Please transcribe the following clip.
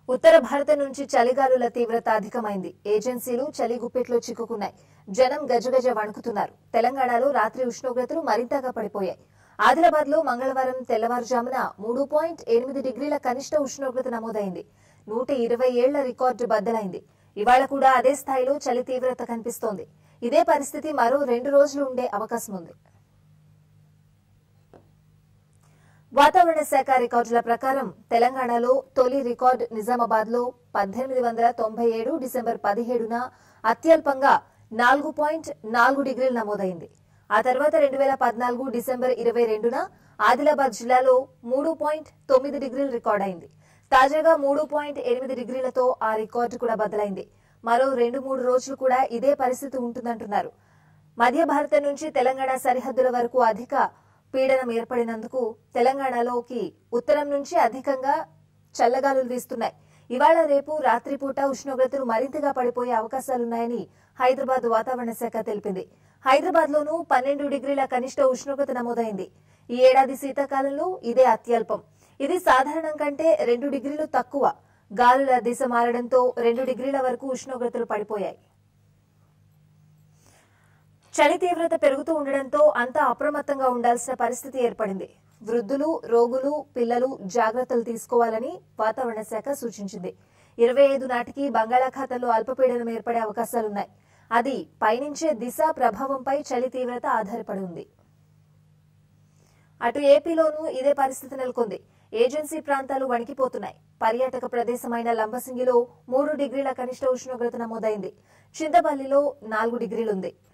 ఉత్తర భారతం నుంచి చలిగాలుల తీవ్రత అధికమైంది ఏజెన్సీలు చలి గుప్పెట్లో చిక్కుకున్నాయి జనం గజగజ వణుకుతున్నారు తెలంగాణలో రాత్రి ఉష్ణోగ్రతలు మరింతగా పడిపోయాయి ఆదిలాబాద్ లో మంగళవారం తెల్లవారుజామున మూడు పాయింట్ ఎనిమిది డిగ్రీల కనిష్ట ఉష్ణోగ్రత నమోదైంది నూట ఇరవై ఏళ్ల రికార్డు బద్దలైంది ఇవాళ కూడా అదే స్థాయిలో చలి తీవ్రత కనిపిస్తోంది ఇదే పరిస్థితి మరో రెండు రోజులు ఉండే అవకాశం ఉంది వాతావరణ శాఖ రికార్డుల ప్రకారం తెలంగాణలో తొలి రికార్డు నిజామాబాద్ లో పద్దెనిమిది వందల తొంభై ఏడు డిసెంబర్ పదిహేడున అత్యల్పంగా నాలుగు పాయింట్ నాలుగు డిగ్రీలు నమోదైంది ఆ తర్వాత రెండు వేల పద్నాలుగు డిసెంబర్ ఇరవై రెండున ఆదిలాబాద్ జిల్లాలో మూడు పాయింట్ తొమ్మిది డిగ్రీలు రికార్డైంది తాజాగా మూడు పాయింట్ ఎనిమిది డిగ్రీలతో ఆ రికార్డు కూడా బద్దలైంది మరో రెండు మూడు రోజులు కూడా ఇదే పరిస్థితి ఉంటుందంటున్నారు మధ్య భారతం నుంచి తెలంగాణ సరిహద్దుల వరకు అధిక పీడనం ఏర్పడినందుకు తెలంగాణలోకి ఉత్తరం నుంచి అధికంగా చల్లగాలులు వీస్తున్నాయి ఇవాళ రేపు రాత్రిపూట ఉష్ణోగ్రతలు మరింతగా పడిపోయే అవకాశాలున్నాయని హైదరాబాద్ వాతావరణ శాఖ తెలిపింది హైదరాబాద్ లోనూ పన్నెండు డిగ్రీల కనిష్ట ఉష్ణోగ్రత నమోదైంది ఈ ఏడాది శీతాకాలంలో ఇదే అత్యల్పం ఇది సాధారణం కంటే రెండు డిగ్రీలు తక్కువ గాలుల దిశ మారడంతో రెండు డిగ్రీల వరకు ఉష్ణోగ్రతలు పడిపోయాయి చలి తీవ్రత పెరుగుతూ ఉండడంతో అంతా అప్రమత్తంగా ఉండాల్సిన పరిస్థితి ఏర్పడింది వృద్ధులు రోగులు పిల్లలు జాగ్రత్తలు తీసుకోవాలని వాతావరణ శాఖ సూచించింది ఇరవై ఐదు నాటికి బంగాళాఖాతంలో అల్పపీడనం ఏర్పడే అవకాశాలున్నాయి అది పయనించే దిశ ప్రభావంపై చలి తీవ్రత ఆధారపడి ఉంది అటు ఏపీలోనూ ఇదే పరిస్థితి నెలకొంది ఏజెన్సీ ప్రాంతాలు వణికిపోతున్నాయి పర్యాటక ప్రదేశమైన లంబసింగిలో మూడు డిగ్రీల కనిష్ట ఉష్ణోగ్రత నమోదైంది చింతపల్లిలో నాలుగు డిగ్రీలుంది